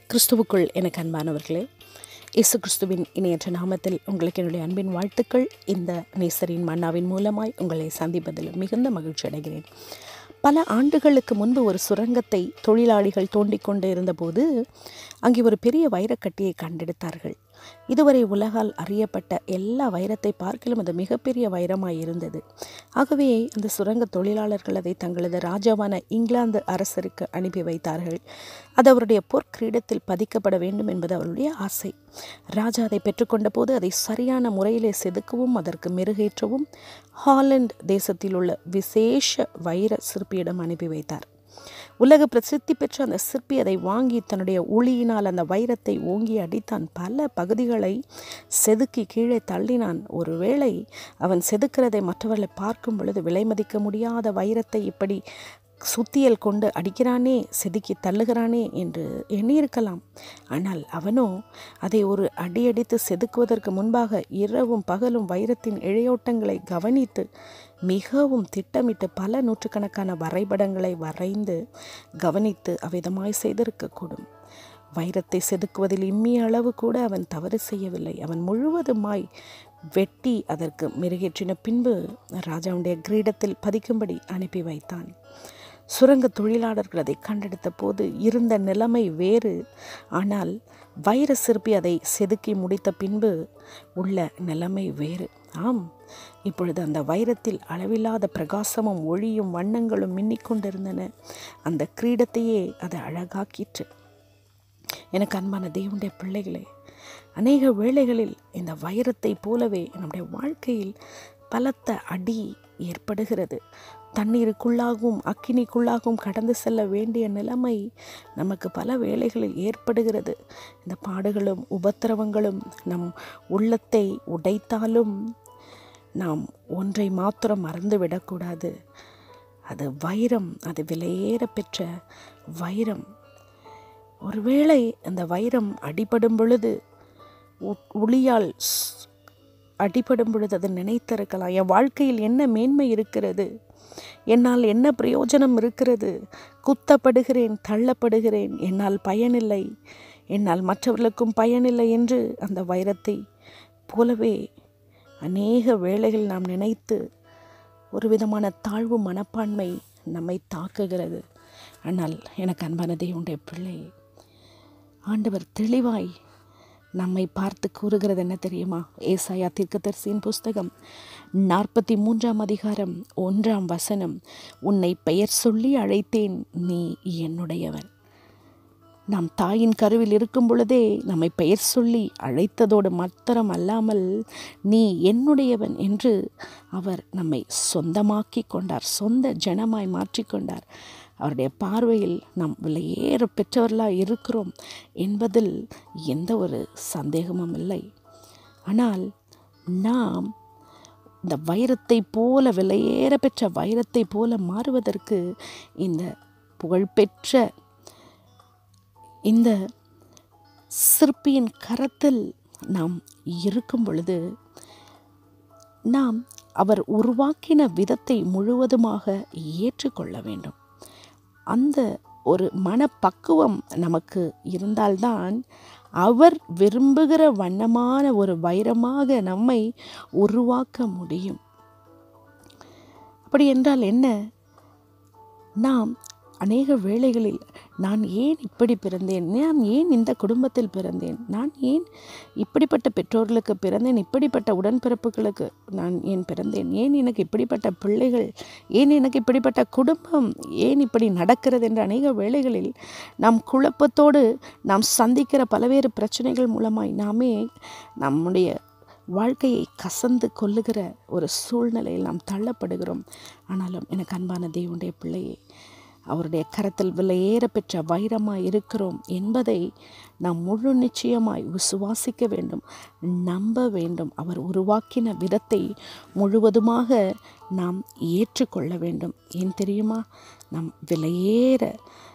கிறிஸ்துவுக்குள் எனக்கு அன்பானவர்களே இயேசு கிறிஸ்துவின் இணையற்ற நாமத்தில் உங்களுக்கு என்னுடைய அன்பின் வாழ்த்துக்கள் இந்த நேசரின் மன்னாவின் மூலமாய் உங்களை சந்திப்பதில் மிகுந்த மகிழ்ச்சி அடைகிறேன் பல ஆண்டுகளுக்கு முன்பு ஒரு சுரங்கத்தை தொழிலாளிகள் தோண்டிக் கொண்டு இருந்தபோது அங்கே ஒரு பெரிய வைரக்கட்டியை கண்டெடுத்தார்கள் இதுவரை உலகால் அறியப்பட்ட எல்லா வைரத்தை பார்க்கலும் அது மிகப்பெரிய வைரமாய் இருந்தது ஆகவே அந்த சுரங்க தொழிலாளர்கள் அதை தங்களது ராஜாவான இங்கிலாந்து அரசருக்கு அனுப்பி வைத்தார்கள் அது அவருடைய பொற்கிரீடத்தில் பதிக்கப்பட வேண்டும் என்பது அவருடைய ஆசை ராஜா அதை பெற்றுக்கொண்ட போது அதை சரியான முறையிலே செதுக்கவும் அதற்கு மெருகேற்றவும் ஹாலண்ட் தேசத்தில் உள்ள விசேஷ வைர சிற்பியிடம் அனுப்பி வைத்தார் உலக பிரசித்தி பெற்ற அந்த சிற்பி அதை வாங்கி தன்னுடைய உளியினால் அந்த வைரத்தை ஓங்கி அடித்தான் பல பகுதிகளை செதுக்கி கீழே தள்ளினான் ஒருவேளை அவன் செதுக்கிறதை மற்றவர்களை பார்க்கும் பொழுது விலை மதிக்க முடியாத வைரத்தை இப்படி சுத்தியல் கொண்டு அடிக்கிறானே செதுக்கி தள்ளுகிறானே என்று எண்ணியிருக்கலாம் ஆனால் அவனோ அதை ஒரு அடியடித்து செதுக்குவதற்கு முன்பாக இரவும் பகலும் வைரத்தின் இழையோட்டங்களை கவனித்து மிகவும் திட்டமிட்டு பல நூற்றுக்கணக்கான வரைபடங்களை வரைந்து கவனித்து அவ்விதமாய் செய்திருக்கக்கூடும் வைரத்தை செதுக்குவதில் இம்மிய அளவு கூட அவன் தவறு செய்யவில்லை அவன் முழுவதுமாய் வெட்டி அதற்கு மெருகேற்றின பின்பு ராஜாவுடைய கிரீடத்தில் பதிக்கும்படி அனுப்பி வைத்தான் சுரங்க தொழிலாளர்கள் அதை கண்டெடுத்த போது இருந்த நிலைமை வேறு ஆனால் வைர சிற்பி அதை செதுக்கி முடித்த பின்பு உள்ள நிலைமை வேறு ஆம் இப்பொழுது அந்த வைரத்தில் அளவில்லாத பிரகாசமும் ஒளியும் வண்ணங்களும் மின்னிக்கொண்டிருந்தன அந்த கிரீடத்தையே அதை அழகாக்கிற்று எனக்கு அன்பான தேவனுடைய பிள்ளைகளே அநேக வேளைகளில் இந்த வைரத்தை போலவே நம்முடைய வாழ்க்கையில் பலத்த அடி ஏற்படுகிறது தண்ணீருக்குள்ளாகவும் அக்கினிக்குள்ளாகவும் கடந்து செல்ல வேண்டிய நிலைமை நமக்கு பல வேளைகளில் ஏற்படுகிறது இந்த பாடுகளும் உபத்திரவங்களும் நம் உள்ளத்தை உடைத்தாலும் நாம் ஒன்றை மாத்திரம் மறந்துவிடக்கூடாது அது வைரம் அது விலையேற பெற்ற வைரம் ஒருவேளை அந்த வைரம் அடிபடும் பொழுது ஒளியால் அடிபடும் பொழுது அதை நினைத்திருக்கலாம் என் வாழ்க்கையில் என்ன மேன்மை இருக்கிறது என்னால் என்ன பிரயோஜனம் இருக்கிறது குத்தப்படுகிறேன் தள்ளப்படுகிறேன் என்னால் பயனில்லை என்னால் மற்றவர்களுக்கும் பயனில்லை என்று அந்த வைரத்தை போலவே அநேக வேளைகள் நாம் நினைத்து ஒரு விதமான தாழ்வு மனப்பான்மை நம்மை தாக்குகிறது ஆனால் எனக்கு அன்பான தேவனுடைய பிள்ளை ஆண்டவர் தெளிவாய் நம்மை பார்த்து கூறுகிறது என்ன தெரியுமா ஏசாயா தீர்க்கதரிசியின் புஸ்தகம் நாற்பத்தி மூன்றாம் அதிகாரம் ஒன்றாம் வசனம் உன்னை பெயர் சொல்லி அழைத்தேன் நீ என்னுடையவன் நாம் தாயின் கருவில் இருக்கும் பொழுதே நம்மை பெயர் சொல்லி அழைத்ததோடு மாத்திரம் அல்லாமல் நீ என்னுடையவன் என்று அவர் நம்மை சொந்தமாக்கி கொண்டார் சொந்த ஜனமாய் மாற்றிக்கொண்டார் அவருடைய பார்வையில் நாம் விலையேற பெற்றவர்களாக இருக்கிறோம் என்பதில் எந்த ஒரு சந்தேகமும் இல்லை ஆனால் நாம் இந்த வைரத்தை போல விலையேற பெற்ற வைரத்தை போல மாறுவதற்கு இந்த புகழ்பெற்ற இந்த சிற்பியின் கரத்தில் நாம் இருக்கும் பொழுது நாம் அவர் உருவாக்கின விதத்தை முழுவதுமாக ஏற்றுக்கொள்ள வேண்டும் அந்த ஒரு மனப்பக்குவம் நமக்கு இருந்தால்தான் அவர் விரும்புகிற வண்ணமான ஒரு வைரமாக நம்மை உருவாக்க முடியும் அப்படி என்றால் என்ன நாம் அநேக வேளைகளில் நான் ஏன் இப்படி பிறந்தேன் நான் ஏன் இந்த குடும்பத்தில் பிறந்தேன் நான் ஏன் இப்படிப்பட்ட பெற்றோர்களுக்கு பிறந்தேன் இப்படிப்பட்ட உடன்பிறப்புகளுக்கு நான் ஏன் பிறந்தேன் ஏன் எனக்கு இப்படிப்பட்ட பிள்ளைகள் ஏன் எனக்கு இப்படிப்பட்ட குடும்பம் ஏன் இப்படி நடக்கிறது என்ற அநேக வேளைகளில் நாம் குழப்பத்தோடு நாம் சந்திக்கிற பல்வேறு பிரச்சனைகள் மூலமாய் நாமே நம்முடைய வாழ்க்கையை கசந்து கொள்ளுகிற ஒரு சூழ்நிலையில் நாம் தள்ளப்படுகிறோம் ஆனாலும் எனக்கு அன்பான தேவனுடைய பிள்ளையை அவருடைய கரத்தில் விலையேற பெற்ற வைரமாய் இருக்கிறோம் என்பதை நாம் முழு நிச்சயமாய் விசுவாசிக்க வேண்டும் நம்ப வேண்டும் அவர் உருவாக்கின விதத்தை முழுவதுமாக நாம் ஏற்றுக்கொள்ள வேண்டும் ஏன் தெரியுமா நம் விலையேற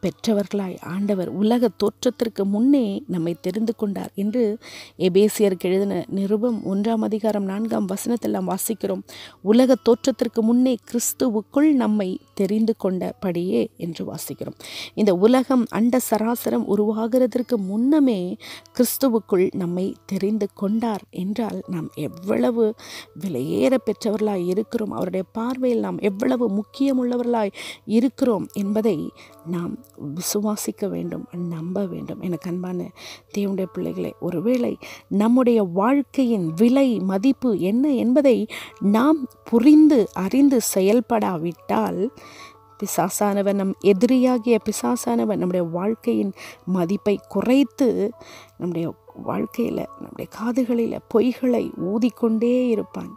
பெற்றவர்களாய் ஆண்டவர் உலக தோற்றத்திற்கு முன்னே நம்மை தெரிந்து கொண்டார் என்று எபேசியருக்கு எழுதின நிருபம் ஒன்றாம் அதிகாரம் நான்காம் வசனத்தில் நாம் வாசிக்கிறோம் உலக தோற்றத்திற்கு முன்னே கிறிஸ்துவுக்குள் நம்மை தெரிந்து கொண்டபடியே என்று வாசிக்கிறோம் இந்த உலகம் அண்ட சராசரம் உருவாகிறதற்கு முன்னமே கிறிஸ்துவுக்குள் நம்மை தெரிந்து கொண்டார் என்றால் நாம் எவ்வளவு விலையேற பெற்றவர்களாய் இருக்கிறோம் அவருடைய பார்வையில் நாம் எவ்வளவு முக்கியமுள்ளவர்களாய் இருக்கிறோம் என்பதை நாம் விசுவாசிக்க வேண்டும் நம்ப வேண்டும் எனக்கு அன்பான தேவனுடைய பிள்ளைகளே ஒருவேளை நம்முடைய வாழ்க்கையின் விலை மதிப்பு என்ன என்பதை நாம் புரிந்து அறிந்து செயல்படாவிட்டால் பிசாசானவன் நம் எதிரியாகிய பிசாசானவன் நம்முடைய வாழ்க்கையின் மதிப்பை குறைத்து நம்முடைய வாழ்க்கையில் நம்முடைய காதுகளில் பொய்களை ஊதிக்கொண்டே இருப்பான்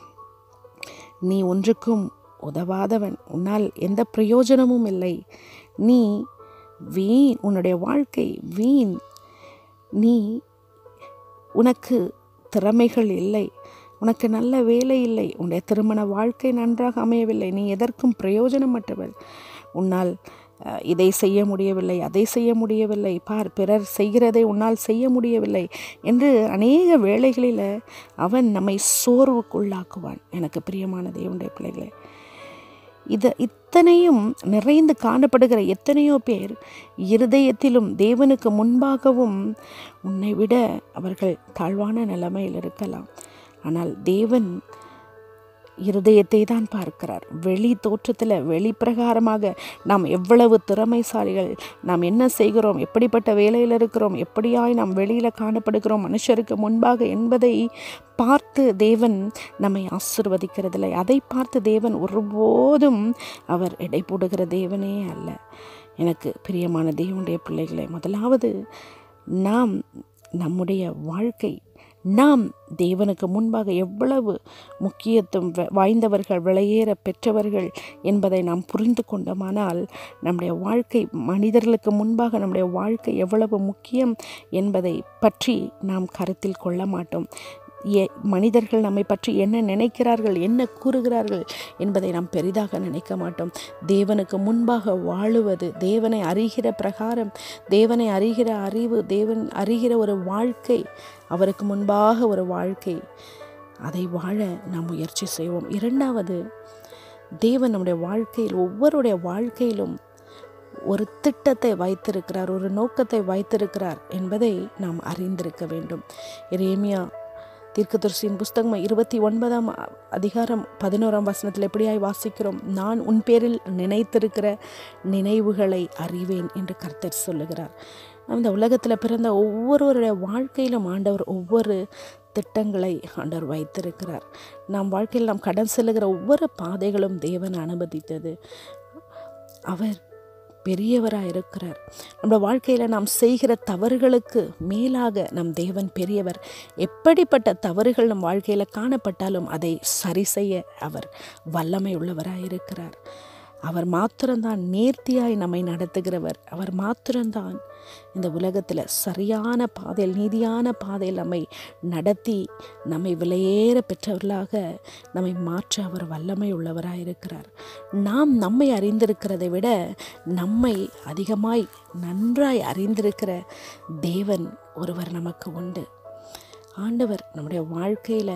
நீ ஒன்றுக்கும் உதவாதவன் உன்னால் எந்த பிரயோஜனமும் இல்லை நீ வீண் உன்னுடைய வாழ்க்கை வீண் நீ உனக்கு திறமைகள் இல்லை உனக்கு நல்ல வேலை இல்லை உன்னுடைய திருமண வாழ்க்கை நன்றாக அமையவில்லை நீ எதற்கும் பிரயோஜனமற்றவள் உன்னால் அஹ், இதை செய்ய முடியவில்லை அதை செய்ய முடியவில்லை பார் பிறர் செய்கிறதை உன்னால் செய்ய முடியவில்லை என்று அநேக வேளைகளில் அவன் நம்மை சோர்வுக்குள்ளாக்குவான் எனக்கு பிரியமான தேவனுடைய பிள்ளைகளே இது இத்தனையும் நிறைந்து காணப்படுகிற எத்தனையோ பேர் இருதயத்திலும் தேவனுக்கு முன்பாகவும் உன்னை விட அவர்கள் தாழ்வான நிலைமையில் இருக்கலாம் ஆனால் தேவன் இருதயத்தை தான் பார்க்கிறார் வெளி தோற்றத்தில் வெளிப்பிரகாரமாக நாம் எவ்வளவு திறமைசாலிகள் நாம் என்ன செய்கிறோம் எப்படிப்பட்ட வேலையில் இருக்கிறோம் எப்படியாய் நாம் வெளியில் காணப்படுகிறோம் மனுஷருக்கு முன்பாக என்பதை பார்த்து தேவன் நம்மை ஆசிர்வதிக்கிறதில்லை அதை பார்த்து தேவன் ஒருபோதும் அவர் எடை போடுகிற தேவனே அல்ல எனக்கு பிரியமான தேவனுடைய பிள்ளைகளை முதலாவது நாம் நம்முடைய வாழ்க்கை நாம் தேவனுக்கு முன்பாக எவ்வளவு முக்கியத்துவம் வ- வாய்ந்தவர்கள் விலையேற பெற்றவர்கள் என்பதை நாம் புரிந்து கொண்டோமானால் நம்முடைய வாழ்க்கை மனிதர்களுக்கு முன்பாக நம்முடைய வாழ்க்கை எவ்வளவு முக்கியம் என்பதை பற்றி நாம் கருத்தில் கொள்ள மாட்டோம் எ மனிதர்கள் நம்மை பற்றி என்ன நினைக்கிறார்கள் என்ன கூறுகிறார்கள் என்பதை நாம் பெரிதாக நினைக்க மாட்டோம் தேவனுக்கு முன்பாக வாழுவது தேவனை அறிகிற பிரகாரம் தேவனை அறிகிற அறிவு தேவன் அறிகிற ஒரு வாழ்க்கை அவருக்கு முன்பாக ஒரு வாழ்க்கை அதை வாழ நாம் முயற்சி செய்வோம் இரண்டாவது தேவன் நம்முடைய வாழ்க்கையில் ஒவ்வொருடைய வாழ்க்கையிலும் ஒரு திட்டத்தை வைத்திருக்கிறார் ஒரு நோக்கத்தை வைத்திருக்கிறார் என்பதை நாம் அறிந்திருக்க வேண்டும் எரேமியா தீர்க்கதரிசியின் புஸ்தகம் இருபத்தி ஒன்பதாம் அதிகாரம் பதினோராம் வசனத்தில் எப்படியாய் வாசிக்கிறோம் நான் உன் பேரில் நினைத்திருக்கிற நினைவுகளை அறிவேன் என்று கர்த்தர் சொல்லுகிறார் இந்த உலகத்தில் பிறந்த ஒவ்வொருவருடைய வாழ்க்கையிலும் ஆண்டவர் ஒவ்வொரு திட்டங்களை ஆண்டவர் வைத்திருக்கிறார் நாம் வாழ்க்கையில் நாம் கடன் செல்லுகிற ஒவ்வொரு பாதைகளும் தேவன் அனுமதித்தது அவர் பெரியவராக இருக்கிறார் நம்ம வாழ்க்கையில் நாம் செய்கிற தவறுகளுக்கு மேலாக நம் தேவன் பெரியவர் எப்படிப்பட்ட தவறுகள் நம் வாழ்க்கையில் காணப்பட்டாலும் அதை சரி செய்ய அவர் வல்லமை உள்ளவராக இருக்கிறார் அவர் மாத்திரம்தான் நேர்த்தியாய் நம்மை நடத்துகிறவர் அவர் மாத்திரம்தான் இந்த உலகத்தில் சரியான பாதையில் நீதியான பாதையில் நம்மை நடத்தி நம்மை விலையேற பெற்றவர்களாக நம்மை மாற்ற அவர் வல்லமை உள்ளவராக இருக்கிறார் நாம் நம்மை அறிந்திருக்கிறதை விட நம்மை அதிகமாய் நன்றாய் அறிந்திருக்கிற தேவன் ஒருவர் நமக்கு உண்டு ஆண்டவர் நம்முடைய வாழ்க்கையில்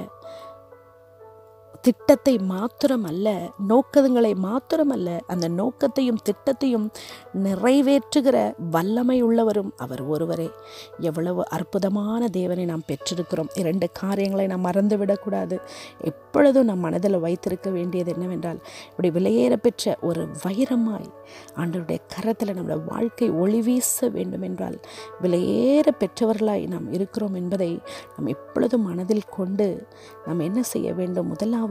திட்டத்தை மாத்திரமல்ல நோக்கங்களை மாத்திரமல்ல அந்த நோக்கத்தையும் திட்டத்தையும் நிறைவேற்றுகிற வல்லமை உள்ளவரும் அவர் ஒருவரே எவ்வளவு அற்புதமான தேவனை நாம் பெற்றிருக்கிறோம் இரண்டு காரியங்களை நாம் மறந்துவிடக்கூடாது எப்பொழுதும் நம் மனதில் வைத்திருக்க வேண்டியது என்னவென்றால் இப்படி விலையேற பெற்ற ஒரு வைரமாய் ஆண்டவருடைய கரத்தில் நம்முடைய வாழ்க்கை ஒளி வீச வேண்டும் என்றால் விலையேற பெற்றவர்களாய் நாம் இருக்கிறோம் என்பதை நாம் எப்பொழுதும் மனதில் கொண்டு நாம் என்ன செய்ய வேண்டும் முதலாவது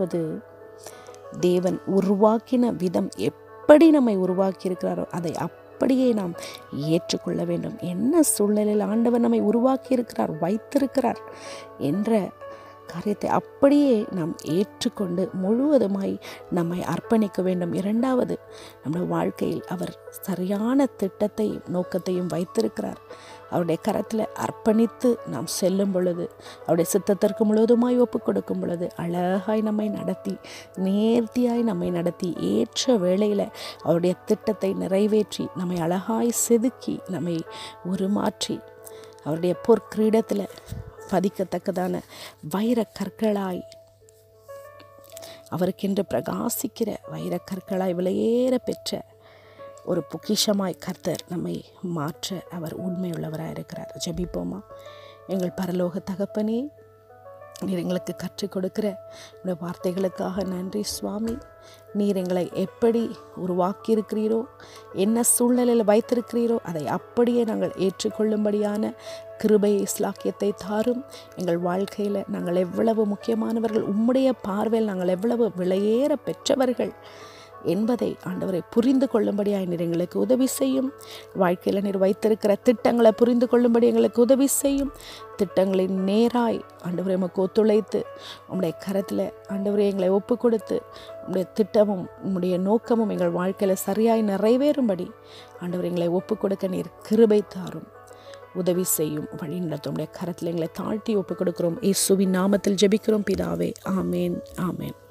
தேவன் உருவாக்கின விதம் எப்படி நம்மை உருவாக்கி இருக்கிறாரோ அதை அப்படியே நாம் ஏற்றுக்கொள்ள வேண்டும் என்ன சூழ்நிலையில் ஆண்டவர் நம்மை உருவாக்கி இருக்கிறார் வைத்திருக்கிறார் என்ற காரியத்தை அப்படியே நாம் ஏற்றுக்கொண்டு முழுவதுமாய் நம்மை அர்ப்பணிக்க வேண்டும் இரண்டாவது நம்முடைய வாழ்க்கையில் அவர் சரியான திட்டத்தையும் நோக்கத்தையும் வைத்திருக்கிறார் அவருடைய கரத்தில் அர்ப்பணித்து நாம் செல்லும் பொழுது அவருடைய சித்தத்திற்கு முழுவதுமாய் ஒப்பு கொடுக்கும் பொழுது அழகாய் நம்மை நடத்தி நேர்த்தியாய் நம்மை நடத்தி ஏற்ற வேளையில் அவருடைய திட்டத்தை நிறைவேற்றி நம்மை அழகாய் செதுக்கி நம்மை உருமாற்றி அவருடைய பொற்கிரீடத்தில் பதிக்கத்தக்கதான வைர கற்களாய் அவருக்கென்று பிரகாசிக்கிற வைரக்கற்களாய் விலையேற பெற்ற ஒரு பொக்கிஷமாய் கர்த்தர் நம்மை மாற்ற அவர் உண்மையுள்ளவராக இருக்கிறார் ஜெபிப்போமா எங்கள் பரலோக தகப்பனே நீர் எங்களுக்கு கற்றுக் கொடுக்கிற இந்த வார்த்தைகளுக்காக நன்றி சுவாமி நீர் எங்களை எப்படி உருவாக்கியிருக்கிறீரோ என்ன சூழ்நிலையில் வைத்திருக்கிறீரோ அதை அப்படியே நாங்கள் ஏற்றுக்கொள்ளும்படியான கிருபை இஸ்லாக்கியத்தை தாரும் எங்கள் வாழ்க்கையில் நாங்கள் எவ்வளவு முக்கியமானவர்கள் உம்முடைய பார்வையில் நாங்கள் எவ்வளவு விலையேற பெற்றவர்கள் என்பதை ஆண்டவரை புரிந்து கொள்ளும்படியாக நீர் எங்களுக்கு உதவி செய்யும் வாழ்க்கையில் நீர் வைத்திருக்கிற திட்டங்களை புரிந்து கொள்ளும்படி எங்களுக்கு உதவி செய்யும் திட்டங்களின் நேராய் ஆண்டவரை எமக்கு ஒத்துழைத்து உம்முடைய கரத்தில் ஆண்டவரை எங்களை ஒப்பு கொடுத்து உம்முடைய திட்டமும் உம்முடைய நோக்கமும் எங்கள் வாழ்க்கையில் சரியாய் நிறைவேறும்படி ஆண்டவர் எங்களை ஒப்பு கொடுக்க நீர் கிருபை தாரும் உதவி செய்யும் வழி நடத்தும் உடைய கரத்தில் எங்களை தாழ்த்தி ஒப்பு கொடுக்கிறோம் இயேசுவின் நாமத்தில் ஜெபிக்கிறோம் பிதாவே ஆமேன் ஆமேன்